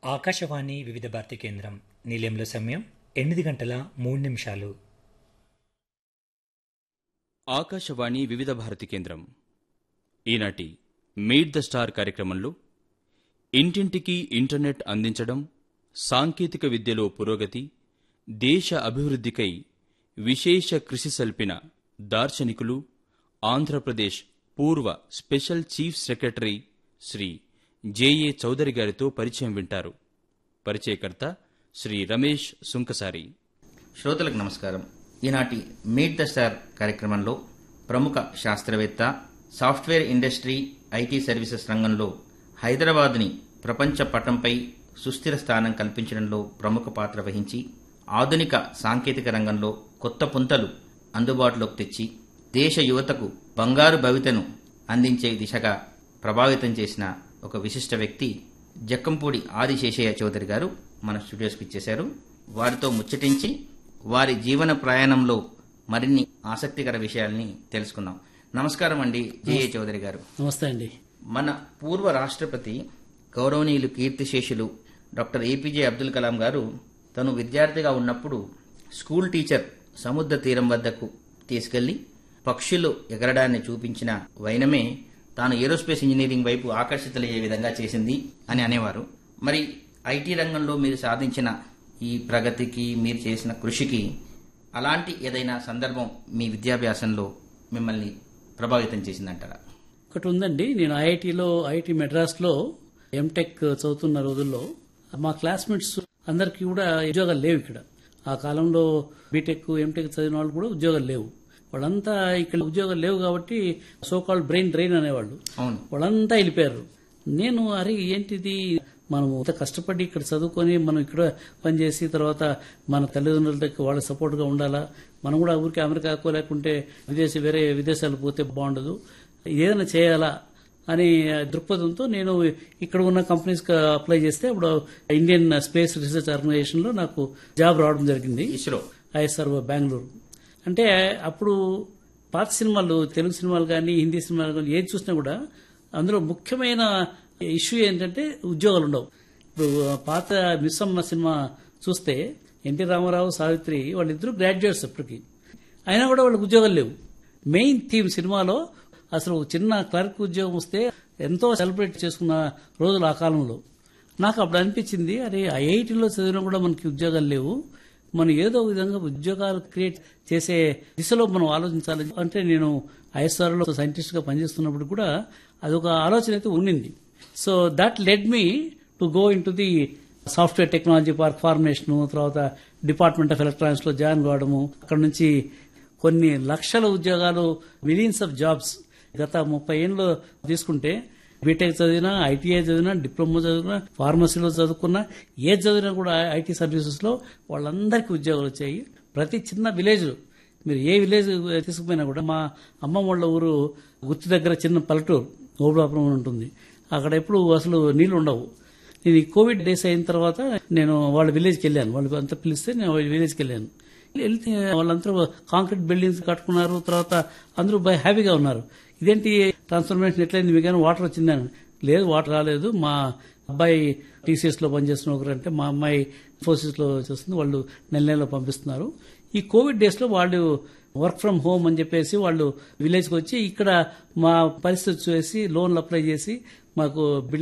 ఆకాశవాణి వివిధ భారతి కేంద్రం నిలయంలో సమయం ఎనిమిది గంటల మూడు నిమిషాలు ఆకాశవాణి వివిధ భారతి కేంద్రం ఈనాటి మీట్ ద స్టార్ కార్యక్రమంలో ఇంటింటికి ఇంటర్నెట్ అందించడం సాంకేతిక విద్యలో పురోగతి దేశ అభివృద్ధికై విశేష కృషి సల్పిన దార్శనికులు ఆంధ్రప్రదేశ్ పూర్వ special chief secretary Shri J A Chaudhary గారితో పరిచయం వింటారు పరిచయకర్త శ్రీ రమేష్ సుంకసారి శ్రోతలకు నమస్కారం ఈనాటి మీట్ ద స్టార్ కార్యక్రమంలో ప్రముఖ శాస్త్రవేత్త సాఫ్ట్వేర్ ఇండస్ట్రీ ఐటీ సర్వీసెస్ రంగంలో హైదరాబాద్ని ప్రపంచ పటంపై సుస్థిర స్థానం కల్పించడంలో ప్రముఖ పాత్ర వహించి ఆధునిక సాంకేతిక రంగంలో కొత్త పుంతలు అందుబాటులోకి తెచ్చి దేశ యువతకు బంగారు భవితను అందించే దిశగా ప్రభావితం చేసిన ఒక విశిష్ట వ్యక్తి జక్కంపూడి ఆదిశేషయ్య చౌదరి గారు మన స్టూడియోస్కి ఇచ్చేశారు వారితో ముచ్చటించి వారి జీవన ప్రయాణంలో మరిన్ని ఆసక్తికర విషయాల్ని తెలుసుకుందాం నమస్కారం అండి జేఏ చౌదరి గారు నమస్తే అండి మన పూర్వ రాష్ట్రపతి గౌరవనీయులు కీర్తిశేషులు డాక్టర్ ఏపీజే అబ్దుల్ కలాం గారు తను విద్యార్థిగా ఉన్నప్పుడు స్కూల్ టీచర్ సముద్ర తీరం వద్దకు తీసుకెళ్లి పక్షులు ఎగరడాన్ని చూపించిన వైనమే తాను ఏరోస్పేస్ ఇంజనీరింగ్ వైపు ఆకర్షితులయ్యే విధంగా చేసింది అని అనేవారు మరి ఐటీ రంగంలో మీరు సాధించిన ఈ ప్రగతికి మీరు చేసిన కృషికి అలాంటి ఏదైనా సందర్భం మీ విద్యాభ్యాసంలో మిమ్మల్ని ప్రభావితం చేసిందంటారా ఒకటి ఉందండి నేను ఐఐటిలో ఐఐటి మెడ్రాస్లో ఎంటెక్ చదువుతున్న రోజుల్లో మా క్లాస్మేట్స్ అందరికీ కూడా ఉద్యోగాలు లేవు ఇక్కడ ఆ కాలంలో బీటెక్ ఎంటెక్ చదివిన వాళ్ళు కూడా ఉద్యోగాలు లేవు వాళ్ళంతా ఇక్కడ ఉద్యోగాలు లేవు కాబట్టి సోకాల్ బ్రెయిన్ డ్రైన్ అనేవాళ్ళు అవును వాళ్ళంతా వెళ్ళిపోయారు నేను అరే ఏంటిది మనం ఇంత కష్టపడి ఇక్కడ చదువుకొని మనం ఇక్కడ పనిచేసి తర్వాత మన తల్లిదండ్రులకి వాళ్ళ సపోర్ట్గా ఉండాలా మనం కూడా ఊరికి అమెరికాకో లేకుంటే విదేశీ వేరే విదేశాలు పోతే బాగుండదు ఏదైనా చేయాలా అనే దృక్పథంతో నేను ఇక్కడ ఉన్న కంపెనీస్ అప్లై చేస్తే అప్పుడు ఇండియన్ స్పేస్ రీసెర్చ్ ఆర్గనైజేషన్ లో నాకు జాబ్ రావడం జరిగింది ఇస్రో ఐఎస్ఆర్ బెంగళూరు అంటే అప్పుడు పాత సినిమాలు తెలుగు సినిమాలు కానీ హిందీ సినిమాలు కానీ ఏది చూసినా కూడా అందులో ముఖ్యమైన ఇష్యూ ఏంటంటే ఉద్యోగాలు ఉండవు ఇప్పుడు పాత మిస్సమ్మ సినిమా చూస్తే ఎన్టీ రామారావు సావిత్రి వాళ్ళిద్దరూ గ్రాడ్యుయేట్స్ అప్పటికి అయినా కూడా వాళ్ళకి ఉద్యోగాలు లేవు మెయిన్ థీమ్ సినిమాలో అసలు చిన్న క్లర్క్ ఉద్యోగం వస్తే ఎంతో సెలబ్రేట్ చేసుకున్న రోజులు ఆ కాలంలో నాకు అప్పుడు అనిపించింది అరే ఐఐటీలో చదివినా కూడా మనకి ఉద్యోగాలు లేవు మనం ఏదో విధంగా ఉద్యోగాలు క్రియేట్ చేసే దిశలో మనం ఆలోచించాలి అంటే నేను ఐఎస్ఆర్లో సైంటిస్ట్ గా పనిచేస్తున్నప్పుడు కూడా అదొక ఆలోచన అయితే ఉండింది so that led me to go in to the software technology park formation తర్వాత డిపార్ట్మెంట్ ఆఫ్ ఎలక్ట్రానిక్స్ లో జాయిన్ కావడము అక్కడ నుంచి కొన్ని లక్షల ఉద్యోగాలు మిలియన్స్ ఆఫ్ జాబ్స్ గత ముప్పై ఏళ్ళు తీసుకుంటే బీటెక్ చదివినా ఐటీఐ చదివినా డిప్లొమా చదివినా ఫార్మసీలో చదువుకున్నా ఏది చదివినా కూడా ఐటీ సర్వీసెస్ లో వాళ్ళందరికీ ఉద్యోగాలు వచ్చాయి ప్రతి చిన్న విలేజ్ మీరు ఏ విలేజ్ తీసుకుపోయినా కూడా మా అమ్మమ్మ వాళ్ళ ఊరు గుర్తు దగ్గర చిన్న పల్లెటూరు ఓబులాపురం అని ఉంటుంది అక్కడ ఎప్పుడు అసలు నీళ్లు ఉండవు నేను ఈ కోవిడ్ డేస్ అయిన తర్వాత నేను వాళ్ళ విలేజ్కి వెళ్ళాను వాళ్ళు అంతా పిలిస్తే నేను వాళ్ళ విలేజ్కి వెళ్ళాను వెళ్తే వాళ్ళందరూ కాంక్రీట్ బిల్డింగ్స్ కట్టుకున్నారు తర్వాత అందరూ బై హ్యాపీగా ఉన్నారు ఇదేంటి ట్రాన్స్ఫర్మేషన్ ఎట్లయింది మీకు వాటర్ వచ్చిందని లేదు వాటర్ రాలేదు మా అబ్బాయి టీసీఎస్ లో పనిచేస్తున్న ఒకరు అంటే మా అమ్మాయి ఇన్ఫోసిస్ లో చేస్తుంది వాళ్ళు నెల నెలలో పంపిస్తున్నారు ఈ కోవిడ్ డేస్ లో వాళ్ళు వర్క్ ఫ్రం హోమ్ అని చెప్పేసి వాళ్ళు విలేజ్కి వచ్చి ఇక్కడ మా పరిస్థితి చూసి లోన్లు అప్లై చేసి మాకు